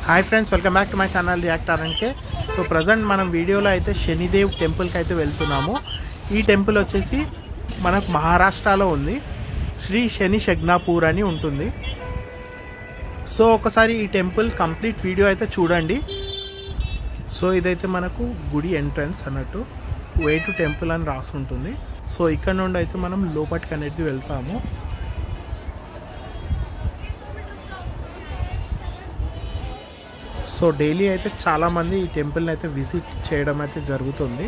hi friends welcome back to my channel reactor అంటే so present మనం వీడియోలో అయితే శనిదేవ్ టెంపుల్కి అయితే వెళ్తున్నాము ఈ టెంపుల్ వచ్చేసి మనకు మహారాష్ట్రలో ఉంది శ్రీ శని షగ్నాపూర్ అని ఉంటుంది సో ఒకసారి ఈ టెంపుల్ కంప్లీట్ వీడియో అయితే చూడండి సో ఇదైతే మనకు గుడి ఎంట్రన్స్ అన్నట్టు వే టు టెంపుల్ అని రాసి ఉంటుంది సో ఇక్కడ నుండి అయితే మనం లోపలికి అనేది వెళ్తాము సో డైలీ అయితే చాలామంది ఈ టెంపుల్ని అయితే విజిట్ చేయడం అయితే జరుగుతుంది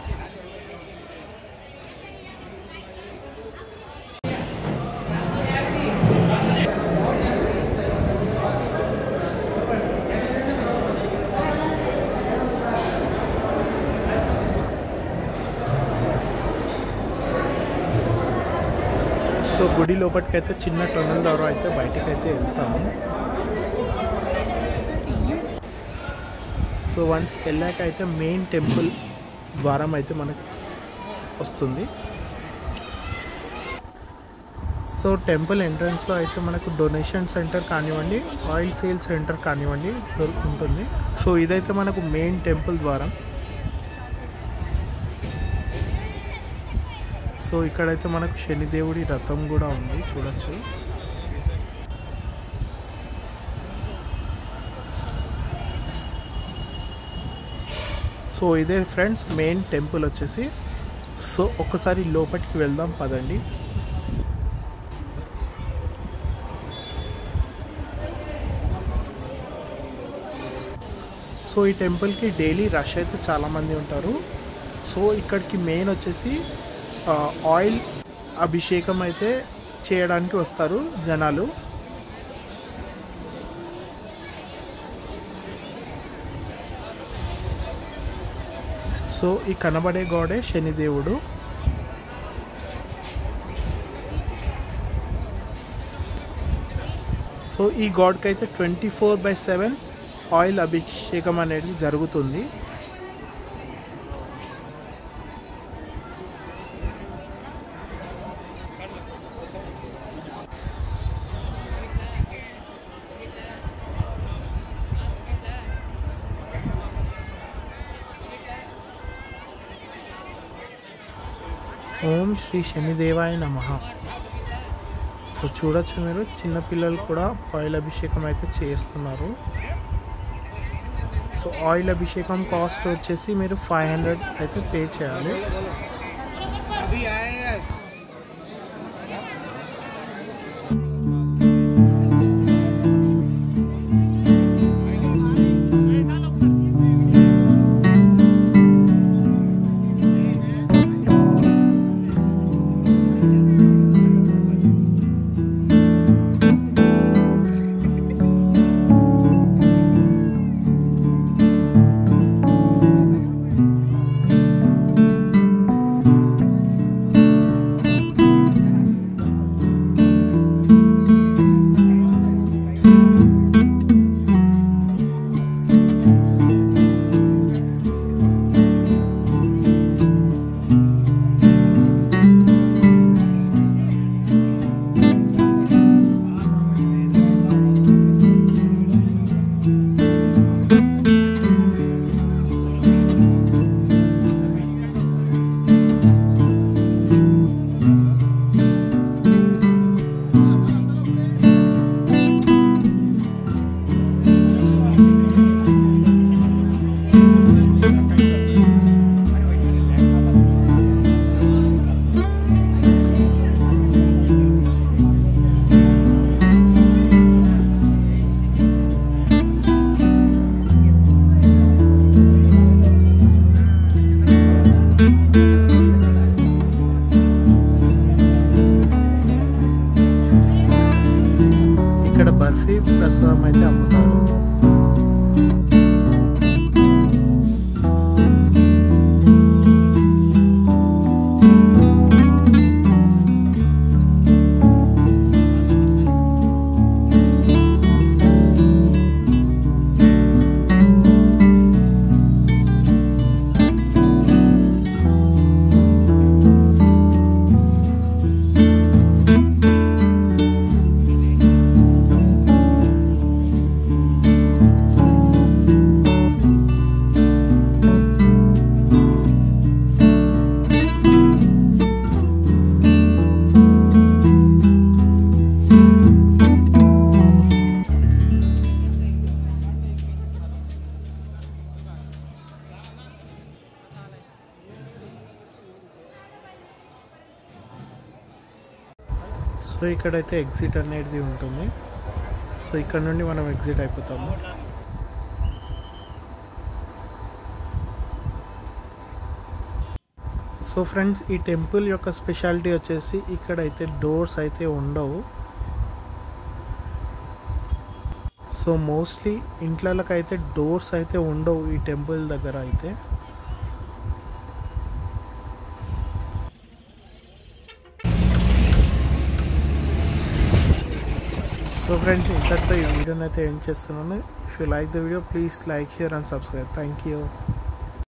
సో గుడి లోపలికి అయితే చిన్న టనల్ ద్వారా అయితే బయటికి అయితే వెళ్తాము సో వన్స్ వెళ్ళాక అయితే మెయిన్ టెంపుల్ ద్వారం అయితే మనకు వస్తుంది సో టెంపుల్ ఎంట్రన్స్లో అయితే మనకు డొనేషన్ సెంటర్ కానివ్వండి ఆయిల్ సేల్ సెంటర్ కానివ్వండి దొరుకుతుంది సో ఇదైతే మనకు మెయిన్ టెంపుల్ ద్వారం సో ఇక్కడైతే మనకు శనిదేవుడి రథం కూడా ఉంది చూడొచ్చు సో ఇదే ఫ్రెండ్స్ మెయిన్ టెంపుల్ వచ్చేసి సో ఒకసారి లోపలికి వెళ్దాం పదండి సో ఈ టెంపుల్కి డైలీ రష్ అయితే చాలామంది ఉంటారు సో ఇక్కడికి మెయిన్ వచ్చేసి ఆ, ఆయిల్ అభిషేకం అయితే చేయడానికి వస్తారు జనాలు సో ఈ కనబడే గోడే శనిదేవుడు సో ఈ గాడ్కి అయితే twenty four by seven oil అభిషేకం అనేది జరుగుతుంది ఓం శ్రీ శనిదేవాయ నమ సో చూడొచ్చు మీరు చిన్నపిల్లలు కూడా ఆయిల్ అభిషేకం అయితే చేస్తున్నారు సో ఆయిల్ అభిషేకం కాస్ట్ వచ్చేసి మీరు ఫైవ్ హండ్రెడ్ అయితే పే చేయాలి సో ఇక్కడైతే ఎగ్జిట్ అనేది ఉంటుంది సో ఇక్కడ నుండి మనం ఎగ్జిట్ అయిపోతాము సో ఫ్రెండ్స్ ఈ టెంపుల్ యొక్క స్పెషాలిటీ వచ్చేసి ఇక్కడైతే డోర్స్ అయితే ఉండవు సో మోస్ట్లీ ఇంట్లకి అయితే డోర్స్ అయితే ఉండవు ఈ టెంపుల్ దగ్గర అయితే సో ఫ్రెండ్స్ ఇంతటితో ఈ వీడియోని అయితే ఎండ్ చేస్తున్నాను if you like the video please like share and subscribe thank you